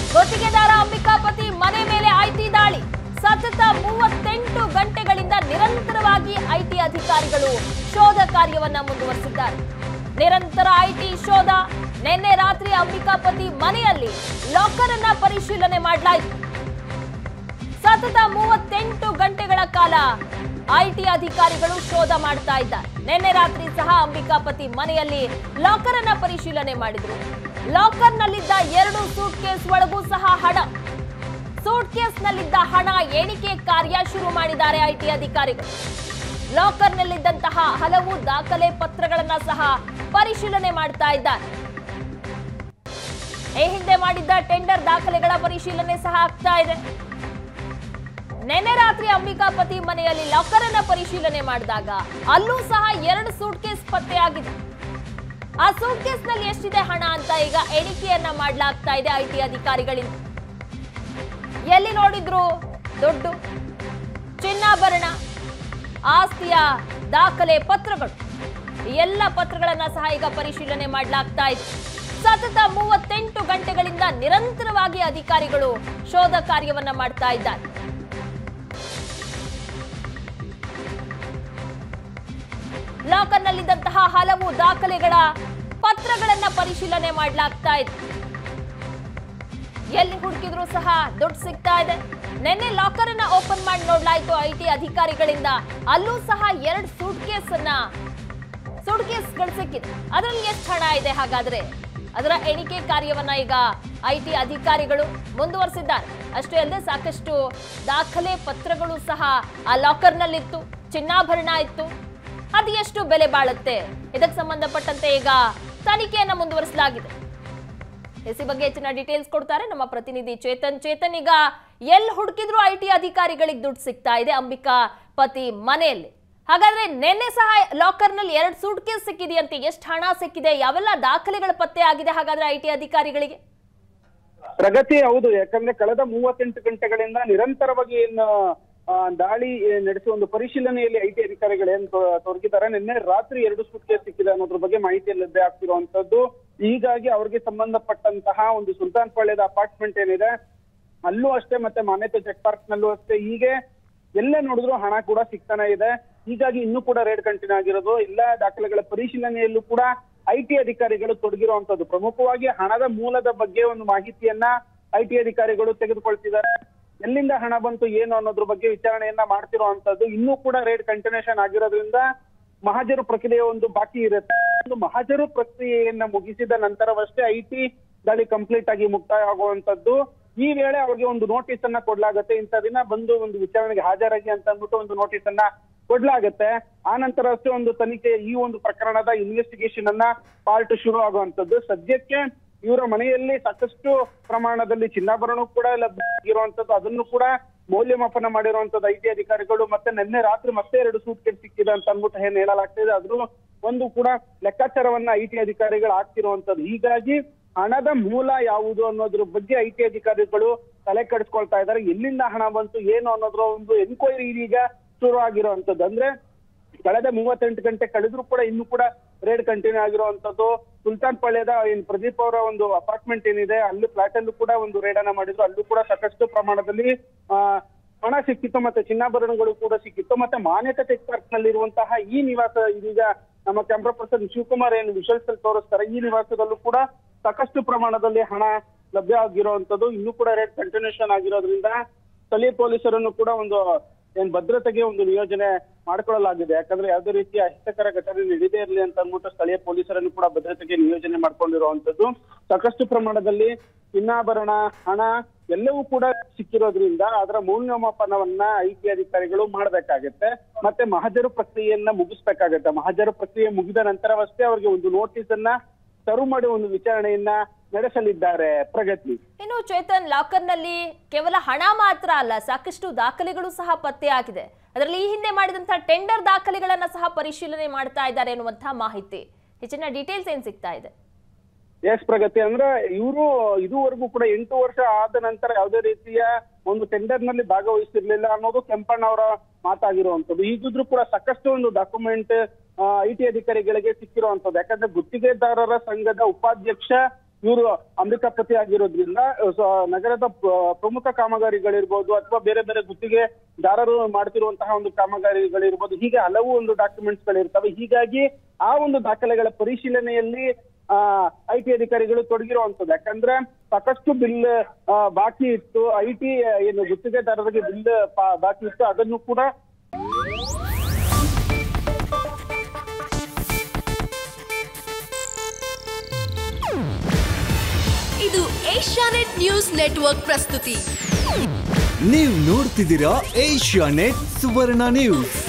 ಗುತ್ತಿಗೆದಾರ ಅಂಬಿಕಾಪತಿ ಮನೆ ಮೇಲೆ ಐಟಿ ದಾಳಿ ಸತತ ಮೂವತ್ತೆಂಟು ಗಂಟೆಗಳಿಂದ ನಿರಂತರವಾಗಿ ಐಟಿ ಅಧಿಕಾರಿಗಳು ಶೋಧ ಕಾರ್ಯವನ್ನ ಮುಂದುವರೆಸಿದ್ದಾರೆ ನಿರಂತರ ಐಟಿ ಶೋಧ ನಿನ್ನೆ ರಾತ್ರಿ ಅಂಬಿಕಾಪತಿ ಮನೆಯಲ್ಲಿ ಲಾಕರ್ ಅನ್ನ ಪರಿಶೀಲನೆ ಮಾಡಲಾಯಿತು ಸತತ ಮೂವತ್ತೆಂಟು ಗಂಟೆಗಳ ಕಾಲ ಐಟಿ ಅಧಿಕಾರಿಗಳು ಶೋಧ ಮಾಡ್ತಾ ಇದ್ದಾರೆ ನಿನ್ನೆ ರಾತ್ರಿ ಸಹ ಅಂಬಿಕಾಪತಿ ಮನೆಯಲ್ಲಿ ಲಾಕರ್ ಅನ್ನ ಪರಿಶೀಲನೆ ಮಾಡಿದ್ರು ಲಾಕರ್ ನಲ್ಲಿದ್ದ ಎರಡು ಸೂಟ್ ಕೇಸ್ ಒಳಗೂ ಸಹ ಹಣ ಸೂಟ್ ಕೇಸ್ ನಲ್ಲಿದ್ದ ಹಣ ಎಣಿಕೆ ಕಾರ್ಯ ಶುರು ಮಾಡಿದ್ದಾರೆ ಐಟಿ ಅಧಿಕಾರಿಗಳು ಲಾಕರ್ ನಲ್ಲಿದ್ದಂತಹ ಹಲವು ದಾಖಲೆ ಪತ್ರಗಳನ್ನ ಸಹ ಪರಿಶೀಲನೆ ಮಾಡ್ತಾ ಇದ್ದಾರೆ ಈ ಹಿಂದೆ ಮಾಡಿದ್ದ ಟೆಂಡರ್ ದಾಖಲೆಗಳ ಪರಿಶೀಲನೆ ಸಹ ಆಗ್ತಾ ಇದೆ ನಿನ್ನೆ ರಾತ್ರಿ ಅಂಬಿಕಾಪತಿ ಮನೆಯಲ್ಲಿ ಲಾಕರ್ ಅನ್ನ ಪರಿಶೀಲನೆ ಮಾಡಿದಾಗ ಅಲ್ಲೂ ಸಹ ಎರಡು ಸೂಟ್ ಕೇಸ್ ಪತ್ತೆಯಾಗಿದೆ ಆ ಸೂಟ್ ಕೇಸ್ ನಲ್ಲಿ ಎಷ್ಟಿದೆ ಹಣ ಅಂತ ಈಗ ಎಣಿಕೆಯನ್ನ ಮಾಡಲಾಗ್ತಾ ಇದೆ ಐಟಿ ಅಧಿಕಾರಿಗಳಿಂದ ಎಲ್ಲಿ ನೋಡಿದ್ರು ದುಡ್ಡು ಚಿನ್ನಾಭರಣ ಆಸ್ತಿಯ ದಾಖಲೆ ಪತ್ರಗಳು ಈ ಎಲ್ಲ ಪತ್ರಗಳನ್ನ ಸಹ ಈಗ ಪರಿಶೀಲನೆ ಮಾಡಲಾಗ್ತಾ ಇದೆ ಸತತ ಮೂವತ್ತೆಂಟು ಗಂಟೆಗಳಿಂದ ನಿರಂತರವಾಗಿ ಅಧಿಕಾರಿಗಳು ಶೋಧ ಕಾರ್ಯವನ್ನ ಮಾಡ್ತಾ ಇದ್ದಾರೆ ಲಾಕರ್ನಲ್ಲಿದ್ದಂತಹ ಹಲವು ದಾಖಲೆಗಳ ಪತ್ರಗಳನ್ನ ಪರಿಶೀಲನೆ ಮಾಡಲಾಗ್ತಾ ಇದೆ ಎಲ್ಲಿ ಹುಡುಕಿದ್ರು ಸಹ ದುಡ್ಡು ಸಿಗ್ತಾ ಇದೆ ನಿನ್ನೆ ಲಾಕರ್ ಅನ್ನ ಓಪನ್ ಮಾಡಿ ನೋಡ್ಲಾಯ್ತು ಐಟಿ ಅಧಿಕಾರಿಗಳಿಂದ ಅಲ್ಲೂ ಸಹ ಎರಡು ಸೂಟ್ ಕೇಸ್ ಅನ್ನ ಸೂಟ್ ಕೇಸ್ಗಳು ಸಿಕ್ಕಿದೆ ಅದರಲ್ಲಿ ಎಷ್ಟು ಹಣ ಇದೆ ಹಾಗಾದ್ರೆ ಅದರ ಎಣಿಕೆ ಕಾರ್ಯವನ್ನ ಈಗ ಐಟಿ ಅಧಿಕಾರಿಗಳು ಮುಂದುವರೆಸಿದ್ದಾರೆ ಅಷ್ಟೇ ಅಲ್ಲದೆ ಸಾಕಷ್ಟು ದಾಖಲೆ ಪತ್ರಗಳು ಸಹ ಆ ಲಾಕರ್ನಲ್ಲಿತ್ತು ಚಿನ್ನಾಭರಣ ಇತ್ತು ಅದು ಎಷ್ಟು ಬೆಲೆ ಬಾಳುತ್ತೆ ಇದಕ್ಕೆ ಸಂಬಂಧಪಟ್ಟಂತೆ ಈಗ ತನಿಖೆಯನ್ನ ಮುಂದುವರಿಸಲಾಗಿದೆ ಎಸಿ ಬಗ್ಗೆ ಹೆಚ್ಚಿನ ಡೀಟೇಲ್ಸ್ ಕೊಡ್ತಾರೆ ನಮ್ಮ ಪ್ರತಿನಿಧಿ ಚೇತನ್ ಚೇತನ್ ಈಗ ಎಲ್ಲಿ ಹುಡುಕಿದ್ರು ಐ ಟಿ ಅಧಿಕಾರಿಗಳಿಗೆ ದುಡ್ಡು ಸಿಗ್ತಾ ಇದೆ ಅಂಬಿಕಾ ಪತಿ ಮನೆಯಲ್ಲಿ ಹಾಗಾದ್ರೆ ನಿನ್ನೆ ಸಹ ಲಾಕರ್ ನಲ್ಲಿ ಎರಡು ಸೂಟ್ ಕೇಸ್ ಸಿಕ್ಕಿದೆಯಂತೆ ಎಷ್ಟು ಹಣ ಸಿಕ್ಕಿದೆ ಯಾವೆಲ್ಲ ದಾಖಲೆಗಳ ಪತ್ತೆ ಆಗಿದೆ ಹಾಗಾದ್ರೆ ಐ ಟಿ ಅಧಿಕಾರಿಗಳಿಗೆ ಪ್ರಗತಿ ಹೌದು ಯಾಕಂದ್ರೆ ಕಳೆದ ಮೂವತ್ತೆಂಟು ಗಂಟೆಗಳಿಂದ ನಿರಂತರವಾಗಿ ಏನು ಆ, ದಾಳಿ ಏ, ನಡೆಸುವ ಒಂದು ಪರಿಶೀಲನೆಯಲ್ಲಿ ಐಟಿ ಅಧಿಕಾರಿಗಳು ಏನ್ ತೊ- ತೊಡಗಿದ್ದಾರೆ ನಿನ್ನೆ ರಾತ್ರಿ ಎರಡು ಸೂಟ್ ಕೇಸ್ ಸಿಕ್ಕಿದೆ ಅನ್ನೋದ್ರ ಬಗ್ಗೆ ಮಾಹಿತಿ ಲಭ್ಯ ಆಗ್ತಿರುವಂತದ್ದು ಹೀಗಾಗಿ ಅವ್ರಿಗೆ ಸಂಬಂಧಪಟ್ಟಂತಹ ಒಂದು ಸುಲ್ತಾನ್ ಪಾಳ್ಯದ ಅಪಾರ್ಟ್ಮೆಂಟ್ ಏನಿದೆ ಅಲ್ಲೂ ಅಷ್ಟೇ ಮತ್ತೆ ಮಾನ್ಯತೆ ಚೆಕ್ ಪಾರ್ಕ್ ನಲ್ಲೂ ಅಷ್ಟೇ ಹೀಗೆ ಎಲ್ಲೇ ನೋಡಿದ್ರು ಹಣ ಕೂಡ ಸಿಗ್ತಾನೆ ಇದೆ ಹೀಗಾಗಿ ಇನ್ನೂ ಕೂಡ ರೇಡ್ ಕಂಟಿನ್ಯೂ ಆಗಿರೋದು ಎಲ್ಲ ದಾಖಲೆಗಳ ಪರಿಶೀಲನೆಯಲ್ಲೂ ಕೂಡ ಐಟಿ ಅಧಿಕಾರಿಗಳು ತೊಡಗಿರುವಂತದ್ದು ಪ್ರಮುಖವಾಗಿ ಹಣದ ಮೂಲದ ಬಗ್ಗೆ ಒಂದು ಮಾಹಿತಿಯನ್ನ ಐಟಿ ಅಧಿಕಾರಿಗಳು ತೆಗೆದುಕೊಳ್ತಿದ್ದಾರೆ ಎಲ್ಲಿಂದ ಹಣ ಬಂತು ಏನು ಅನ್ನೋದ್ರ ಬಗ್ಗೆ ವಿಚಾರಣೆಯನ್ನ ಮಾಡ್ತಿರುವಂತದ್ದು ಇನ್ನೂ ಕೂಡ ರೇಡ್ ಕಂಟಿನ್ಯೂಷನ್ ಆಗಿರೋದ್ರಿಂದ ಮಹಾಜರು ಪ್ರಕ್ರಿಯೆ ಒಂದು ಬಾಕಿ ಇರುತ್ತೆ ಒಂದು ಮಹಾಜರು ಪ್ರಕ್ರಿಯೆಯನ್ನ ಮುಗಿಸಿದ ನಂತರವಷ್ಟೇ ಐಟಿ ದಾಳಿ ಕಂಪ್ಲೀಟ್ ಆಗಿ ಮುಕ್ತಾಯ ಆಗುವಂತದ್ದು ಈ ವೇಳೆ ಅವ್ರಿಗೆ ಒಂದು ನೋಟಿಸ್ ಅನ್ನ ಕೊಡ್ಲಾಗತ್ತೆ ಇಂಥ ದಿನ ಬಂದು ಒಂದು ವಿಚಾರಣೆಗೆ ಹಾಜರಾಗಿ ಅಂತ ಅಂದ್ಬಿಟ್ಟು ಒಂದು ನೋಟಿಸ್ ಅನ್ನ ಕೊಡ್ಲಾಗತ್ತೆ ಆ ನಂತರ ಅಷ್ಟೇ ಒಂದು ತನಿಖೆ ಈ ಒಂದು ಪ್ರಕರಣದ ಇನ್ವೆಸ್ಟಿಗೇಷನ್ ಅನ್ನ ಪಾರ್ಟ್ ಶುರು ಆಗುವಂತದ್ದು ಸದ್ಯಕ್ಕೆ ಇವರ ಮನೆಯಲ್ಲಿ ಸಾಕಷ್ಟು ಪ್ರಮಾಣದಲ್ಲಿ ಚಿನ್ನಾಭರಣ ಕೂಡ ಲಭ್ಯ ಆಗಿರುವಂತದ್ದು ಅದನ್ನು ಕೂಡ ಮೌಲ್ಯಮಾಪನ ಮಾಡಿರುವಂತದ್ದು ಐಟಿ ಅಧಿಕಾರಿಗಳು ಮತ್ತೆ ನಿನ್ನೆ ರಾತ್ರಿ ಮತ್ತೆ ಎರಡು ಸೂಟ್ ಕೇಸ್ ಸಿಕ್ಕಿದೆ ಅಂತ ಅಂದ್ಬಿಟ್ಟು ಏನ್ ಹೇಳಲಾಗ್ತಿದೆ ಅದ್ರ ಒಂದು ಕೂಡ ಲೆಕ್ಕಾಚಾರವನ್ನ ಐಟಿ ಅಧಿಕಾರಿಗಳು ಆಗ್ತಿರುವಂತದ್ದು ಹೀಗಾಗಿ ಹಣದ ಮೂಲ ಯಾವುದು ಅನ್ನೋದ್ರ ಬಗ್ಗೆ ಐಟಿ ಅಧಿಕಾರಿಗಳು ತಲೆ ಕೆಡಿಸ್ಕೊಳ್ತಾ ಇದ್ದಾರೆ ಎಲ್ಲಿಂದ ಹಣ ಬಂತು ಏನು ಅನ್ನೋದ್ರ ಒಂದು ಎನ್ಕ್ವೈರಿ ಇದೀಗ ಶುರು ಆಗಿರುವಂತದ್ದು ಅಂದ್ರೆ ಕಳೆದ ಮೂವತ್ತೆಂಟು ಗಂಟೆ ಕಳೆದ್ರು ಕೂಡ ಇನ್ನೂ ಕೂಡ ರೇಡ್ ಕಂಟಿನ್ಯೂ ಆಗಿರುವಂತದ್ದು ಸುಲ್ತಾನ್ ಪಾಳ್ಯದ ಏನ್ ಪ್ರದೀಪ್ ಅವರ ಒಂದು ಅಪಾರ್ಟ್ಮೆಂಟ್ ಏನಿದೆ ಅಲ್ಲಿ ಫ್ಲಾಟ್ ಅಲ್ಲೂ ಕೂಡ ಒಂದು ರೇಡ್ ಅನ್ನ ಮಾಡಿದ್ರು ಅಲ್ಲೂ ಕೂಡ ಸಾಕಷ್ಟು ಪ್ರಮಾಣದಲ್ಲಿ ಆ ಹಣ ಸಿಕ್ಕಿತ್ತು ಮತ್ತೆ ಚಿನ್ನಾಭರಣಗಳು ಕೂಡ ಸಿಕ್ಕಿತ್ತು ಮತ್ತೆ ಮಾನ್ಯತೆ ಟೆಕ್ ಪಾರ್ಕ್ ನಲ್ಲಿರುವಂತಹ ಈ ನಿವಾಸ ಇದೀಗ ನಮ್ಮ ಕ್ಯಾಮ್ರಾ ಪರ್ಸನ್ ಶಿವಕುಮಾರ್ ಏನು ವಿಷಲ್ಸ್ ಅಲ್ಲಿ ತೋರಿಸ್ತಾರೆ ಈ ನಿವಾಸದಲ್ಲೂ ಕೂಡ ಸಾಕಷ್ಟು ಪ್ರಮಾಣದಲ್ಲಿ ಹಣ ಲಭ್ಯ ಆಗಿರುವಂತದ್ದು ಇನ್ನೂ ಕೂಡ ರೇಟ್ ಕಂಟಿನ್ಯೂಷನ್ ಆಗಿರೋದ್ರಿಂದ ಸ್ಥಳೀಯ ಪೊಲೀಸರನ್ನು ಕೂಡ ಒಂದು ಏನ್ ಭದ್ರತೆಗೆ ಒಂದು ನಿಯೋಜನೆ ಮಾಡ್ಕೊಳ್ಳಲಾಗಿದೆ ಯಾಕಂದ್ರೆ ಯಾವುದೇ ರೀತಿಯ ಅಹಿತಕರ ಘಟನೆ ನಡೆದೇ ಇರಲಿ ಅಂತ ಅಂದ್ಬಿಟ್ಟು ಸ್ಥಳೀಯ ಪೊಲೀಸರನ್ನು ಕೂಡ ಭದ್ರತೆಗೆ ನಿಯೋಜನೆ ಮಾಡ್ಕೊಂಡಿರುವಂತದ್ದು ಸಾಕಷ್ಟು ಪ್ರಮಾಣದಲ್ಲಿ ಚಿನ್ನಾಭರಣ ಹಣ ಎಲ್ಲವೂ ಕೂಡ ಸಿಕ್ಕಿರೋದ್ರಿಂದ ಅದರ ಮೌಲ್ಯಮಾಪನವನ್ನ ಐಟಿ ಅಧಿಕಾರಿಗಳು ಮಾಡ್ಬೇಕಾಗತ್ತೆ ಮತ್ತೆ ಮಹಜರು ಪ್ರಕ್ರಿಯೆಯನ್ನ ಮುಗಿಸ್ಬೇಕಾಗತ್ತೆ ಮಹಜರು ಪ್ರಕ್ರಿಯೆ ಮುಗಿದ ನಂತರವಷ್ಟೇ ಅವ್ರಿಗೆ ಒಂದು ನೋಟಿಸ್ ಅನ್ನ ಸರ್ವ್ ಮಾಡಿ ಒಂದು ವಿಚಾರಣೆಯನ್ನ ನಡೆಸಲಿದ್ದಾರೆ ಪ್ರಗತಿ ಇನ್ನು ಚೇತನ್ ಲಾಕರ್ನಲ್ಲಿ ಕೇವಲ ಹಣ ಮಾತ್ರ ಅಲ್ಲ ಸಾಕಷ್ಟು ದಾಖಲೆಗಳು ಸಹ ಪತ್ತೆಯಾಗಿದೆ ಅದರಲ್ಲಿ ಈ ಹಿಂದೆ ಮಾಡಿದಂತಹ ಟೆಂಡರ್ ದಾಖಲೆಗಳನ್ನ ಸಹ ಪರಿಶೀಲನೆ ಮಾಡ್ತಾ ಇದ್ದಾರೆ ಎನ್ನುವಂತಹ ಮಾಹಿತಿ ಹೆಚ್ಚಿನ ಡೀಟೇಲ್ಸ್ ಏನ್ ಸಿಗ್ತಾ ಇದೆ ಎಸ್ ಪ್ರಗತಿ ಅಂದ್ರೆ ಇವರು ಇದುವರೆಗೂ ಕೂಡ ಎಂಟು ವರ್ಷ ಆದ ನಂತರ ಯಾವುದೇ ರೀತಿಯ ಒಂದು ಟೆಂಡರ್ ನಲ್ಲಿ ಭಾಗವಹಿಸಿರ್ಲಿಲ್ಲ ಅನ್ನೋದು ಕೆಂಪಣ್ಣ ಅವರ ಮಾತಾಗಿರುವಂತದ್ದು ಈಗಿದ್ರು ಕೂಡ ಸಾಕಷ್ಟು ಒಂದು ಡಾಕ್ಯುಮೆಂಟ್ ಐ ಟಿ ಅಧಿಕಾರಿಗಳಿಗೆ ಸಿಕ್ಕಿರುವಂತದ್ದು ಯಾಕಂದ್ರೆ ಗುತ್ತಿಗೆದಾರರ ಸಂಘದ ಉಪಾಧ್ಯಕ್ಷ ಇವರು ಅಂಬಿಕಾಪತಿ ಆಗಿರೋದ್ರಿಂದ ಸೊ ನಗರದ ಪ್ರ- ಪ್ರಮುಖ ಕಾಮಗಾರಿಗಳಿರ್ಬೋದು ಅಥವಾ ಬೇರೆ ಬೇರೆ ಗುತ್ತಿಗೆದಾರರು ಮಾಡ್ತಿರುವಂತಹ ಒಂದು ಕಾಮಗಾರಿಗಳಿರ್ಬೋದು ಹೀಗೆ ಹಲವು ಒಂದು ಡಾಕ್ಯುಮೆಂಟ್ಸ್ ಗಳಿರ್ತವೆ ಹೀಗಾಗಿ ಆ ಒಂದು ದಾಖಲೆಗಳ ಪರಿಶೀಲನೆಯಲ್ಲಿ ಐ ಟಿ ಅಧಿಕಾರಿಗಳು ತೊಡಗಿರುವಂತದ್ದು ಯಾಕಂದ್ರೆ ಸಾಕಷ್ಟು ಬಿಲ್ ಬಾಕಿ ಇತ್ತು ಐ ಟಿ ಏನು ಗುತ್ತಿಗೆದಾರರಿಗೆ ಬಿಲ್ ಬಾಕಿ ಇತ್ತು ಅದನ್ನು ಕೂಡ ಇದು ಏಷ್ಯಾನೆಟ್ ನ್ಯೂಸ್ ನೆಟ್ವರ್ಕ್ ಪ್ರಸ್ತುತಿ ನೀವು ನೋಡ್ತಿದ್ದೀರಾ ಏಷ್ಯಾ ನೆಟ್ ಸುವರ್ಣ ನ್ಯೂಸ್